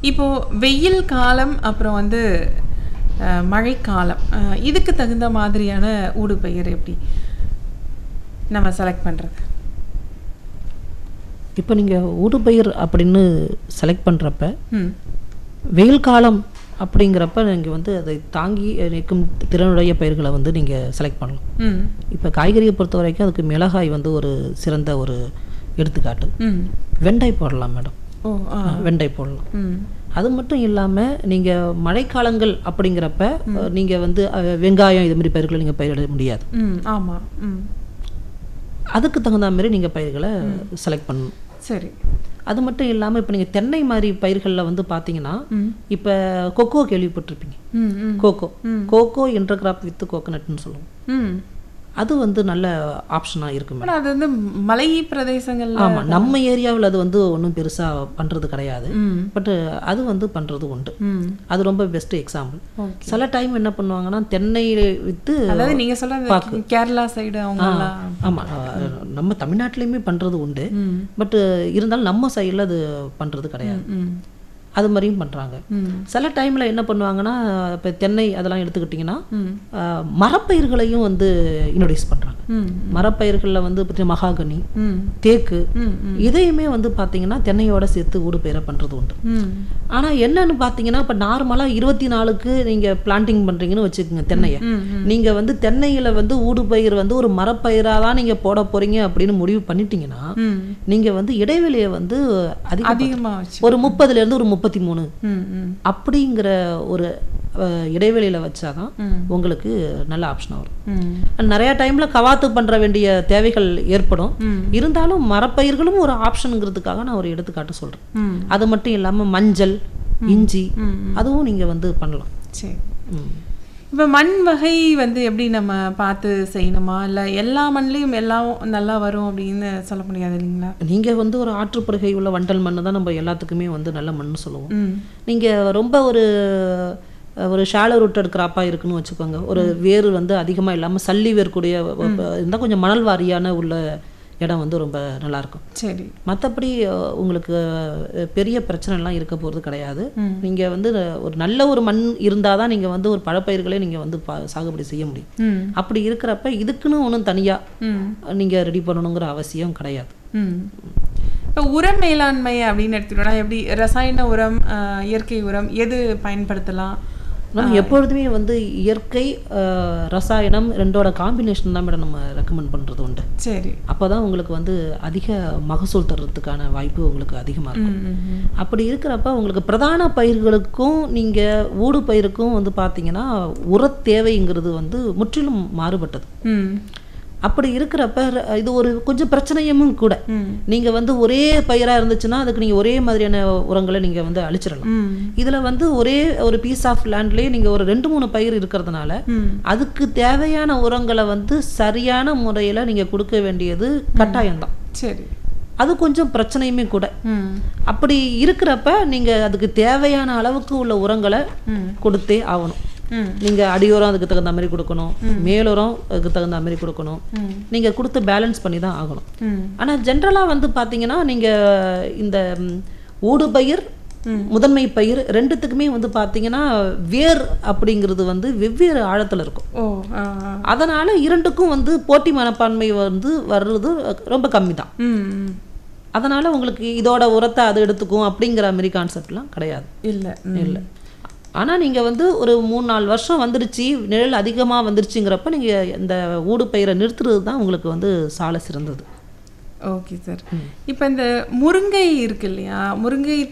இப்போ வெயில் காலம் அப்புறம் வந்து அஹ், மழைக்காலம் அஹ், இதுக்கு தகுந்த மாதிரியான ஊடுபயிர் எப்படி நம்ம செலக்ட் பண்றது இப்போ நீங்கள் ஊடுபயிர் அப்படின்னு செலக்ட் பண்ணுறப்ப ம் வெயில் காலம் அப்படிங்கிறப்ப நீங்கள் வந்து அதை தாங்கி நிற்கும் திறனுடைய பயிர்களை வந்து நீங்கள் செலக்ட் பண்ணலாம் ம் இப்போ காய்கறியை பொறுத்த வரைக்கும் அதுக்கு மிளகாய் வந்து ஒரு சிறந்த ஒரு எடுத்துக்காட்டு ம் வெண்டை போடலாம் மேடம் ஓ ஆ வெண்டை போடலாம் ம் அது மட்டும் இல்லாமல் நீங்கள் மழைக்காலங்கள் அப்படிங்கிறப்ப நீங்கள் வந்து அஹ், வெங்காயம் இது மாதிரி பயிர்களை நீங்கள் பயிரிட முடியாது ம் ஆமா ம் அதுக்கு தகுந்த மாதிரி நீங்கள் பயிர்களை செலக்ட் பண்ணணும் சரி அது மட்டும் இல்லாமல் இப்போ நீங்கள் தென்னை மாதிரி பயிர்களில் வந்து பார்த்தீங்கன்னா ம் இப்போ கொக்கோ கேள்விப்பட்டிருப்பீங்க ம் ம் cocoa cocoa inter crop with கோகனட்னு சொல்லுவோம் ம் அது வந்து நல்ல ஆப்ஷனாக இருக்கு மேடம் ஆனா அது வந்து மலை பிரதேசங்கள்ல ஆமாம் நம்ம ஏரியாவில் அது வந்து ஒன்றும் பெருசாக பண்ணுறது கிடையாது ம் பட் அது வந்து பண்ணுறது உண்டு ம் அது ரொம்ப பெஸ்ட் எக்ஸாம்பிள் ஓகே சில டைம் என்ன பண்ணுவாங்கன்னா தென்னை வித்து அதாவது நீங்க சொல்ற அந்த கேரளா சைடு அவங்க எல்லாம் ஆமாம் நம்ம தமிழ்நாட்டிலையுமே பண்ணுறது உண்டு ம் பட் இருந்தாலும் நம்ம சைடில் அது பண்ணுறது கிடையாது ம் அது மாதிரியும் பண்ணுறாங்க ம் சில டைமில் என்ன பண்ணுவாங்கன்னா இப்போ தென்னை அதெல்லாம் எடுத்துக்கிட்டிங்கன்னா ம் ஆஹ், மரப்பயிர்களையும் வந்து இன்ட்ரடியூஸ் பண்ணுறாங்க ம் மரப்பயிர்களில் வந்து பற்றி மகாகனி ம் தேக்கு ம் ம் இதையுமே வந்து பார்த்தீங்கன்னா தென்னையோட சேர்த்து ஊடு பயிரை பண்ணுறது உண்டு ம் ஆனால் என்னன்னு பார்த்தீங்கன்னா இப்போ நார்மலாக இருபத்தி நாலுக்கு நீங்கள் பிளான்டிங் பண்ணுறீங்கன்னு வச்சுக்கோங்க தென்னையை ம் ம் நீங்கள் வந்து தென்னையில் வந்து ஊடு பயிர் வந்து ஒரு மரப்பயிராக தான் நீங்கள் போட போகிறீங்க அப்படின்னு முடிவு பண்ணிட்டீங்கன்னா ம் நீங்கள் வந்து இடைவெளியை வந்து அதிக அதிகமா வச்சு ஒரு முப்பதுலேருந்து ஒரு முப்பத்தி மூணு ம் ம் அப்படிங்கிற ஒரு அஹ், இடைவெளியில வச்சாதான் ம். உங்களுக்கு நல்ல ஆப்ஷனாக வரும் ம் நிறைய டைம்ல கவாத்து பண்ற வேண்டிய தேவைகள் ஏற்படும் ம். இருந்தாலும் மரப்பயிர்களும் ஒரு ஆப்ஷனுங்கிறதுக்காக நான் ஒரு எடுத்துக்காட்டு சொல்றேன் ம் அது மட்டும் இல்லாம மஞ்சள் இஞ்சி ம் அதுவும் நீங்க வந்து பண்ணலாம் சரி ம். இப்போ மண் வகை வந்து எப்படி நம்ம பார்த்து செய்யணுமா இல்லை எல்லா மண்லேயும் எல்லாம் நல்லா வரும் அப்படின்னு சொல்ல முடியாது இல்லைங்களா நீங்க வந்து ஒரு ஆற்றுப்படுகை உள்ள வண்டல் மண்ணு தான் நம்ம எல்லாத்துக்குமே வந்து நல்ல மண்ணு சொல்லுவோம் ம் நீங்க ரொம்ப ஒரு அஹ், ஒரு ஷாலோ ரூட்டட் கிராப்பாக இருக்குன்னு வச்சுக்கோங்க ஒரு வேர் வந்து அதிகமாக இல்லாமல் சல்லி வேர் கூடிய இருந்தால் கொஞ்சம் மணல் வாரியான உள்ள இடம் வந்து ரொம்ப நல்லா இருக்கும் சரி மற்றபடி உங்களுக்கு அஹ், பெரிய பிரச்சனைலாம் இருக்க போகிறது கிடையாது ம். நீங்கள் வந்து ஒரு நல்ல ஒரு மண் இருந்தால் தான் நீங்கள் வந்து ஒரு பழப்பயிர்களே நீங்கள் வந்து பா சாகுபடி செய்ய முடியும் ம் அப்படி இருக்கிறப்ப இதுக்குன்னு ஒன்றும் தனியாக ம் நீங்கள் ரெடி பண்ணணுங்கிற அவசியம் கிடையாது ம் இப்போ உர மேலாண்மை அப்படின்னு எடுத்துக்கிட்டோம்னா எப்படி ரசாயன உரம் ஆஹ், இயற்கை உரம் எது பயன்படுத்தலாம் நம்ம எப்பொழுதுமே வந்து இயற்கை அஹ், ரசாயனம் ரெண்டோட காம்பினேஷன் தான் மேடம் நம்ம ரெக்கமெண்ட் பண்ணுறது உண்டு சரி அப்போ தான் உங்களுக்கு வந்து அதிக மகசூல் தர்றதுக்கான வாய்ப்பு உங்களுக்கு அதிகமாக இருக்கும் ம் ம் ம். அப்படி இருக்கிறப்ப உங்களுக்கு பிரதான பயிர்களுக்கும் நீங்கள் ஊடு பயிருக்கும் வந்து பார்த்தீங்கன்னா உர தேவைங்கிறது வந்து முற்றிலும் மாறுபட்டது ம் அப்படி இருக்கிறப்ப ர- இது ஒரு கொஞ்சம் பிரச்சனையும் கூட ம் நீங்கள் வந்து ஒரே பயிராக இருந்துச்சுன்னா அதுக்கு நீங்கள் ஒரே மாதிரியான உரங்களை நீங்கள் வந்து அழிச்சிடலாம் ம் இதில் வந்து ஒரே ஒரு பீஸ் ஆஃப் லேண்ட்லேயே நீங்கள் ஒரு ரெண்டு மூணு பயிர் இருக்கிறதுனால ம் அதுக்கு தேவையான உரங்களை வந்து சரியான முறையில் நீங்கள் கொடுக்க வேண்டியது கட்டாயம்தான் சரி அது கொஞ்சம் பிரச்சனையுமே கூட ம் அப்படி இருக்கிறப்ப நீங்கள் அதுக்கு தேவையான அளவுக்கு உள்ள உரங்களை ம் கொடுத்தே ஆகணும் ம் நீங்கள் அடியோரம் அதுக்கு தகுந்த மாதிரி கொடுக்கணும் மேலோரம் அதுக்கு தகுந்த மாதிரி கொடுக்கணும் ம் நீங்கள் கொடுத்து பேலன்ஸ் பண்ணி தான் ஆகணும் ம் ஆனால் ஜென்ரலாக வந்து பார்த்தீங்கன்னா நீங்கள் இந்த ம், ஊடுபயிர் முதன்மை பயிர் ரெண்டுத்துக்குமே வந்து பார்த்தீங்கன்னா வேர் அப்படிங்கிறது வந்து வெவ்வேறு ஆழத்தில் இருக்கும் ஓ ஆ ஆ. அதனால் இரண்டுக்கும் வந்து போட்டி மனப்பான்மை வந்து வர்றது ரொம்ப கம்மி தான் ம் ம். அதனால் உங்களுக்கு இதோட உரத்தை அது எடுத்துக்கும் அப்படிங்கிற மாதிரி கான்செப்ட்லாம் கிடையாது இல்லை இல்லை ஆனால் நீங்கள் வந்து ஒரு மூணு நாலு வருஷம் வந்துருச்சு நிழல் அதிகமாக வந்துருச்சுங்கிறப்ப நீங்கள் இந்த ஊடு பயிரை நிறுத்துறது தான் உங்களுக்கு வந்து சால சிறந்தது ஓகே சார் இப்போ இந்த முருங்கை இருக்கு இல்லையா முருங்கை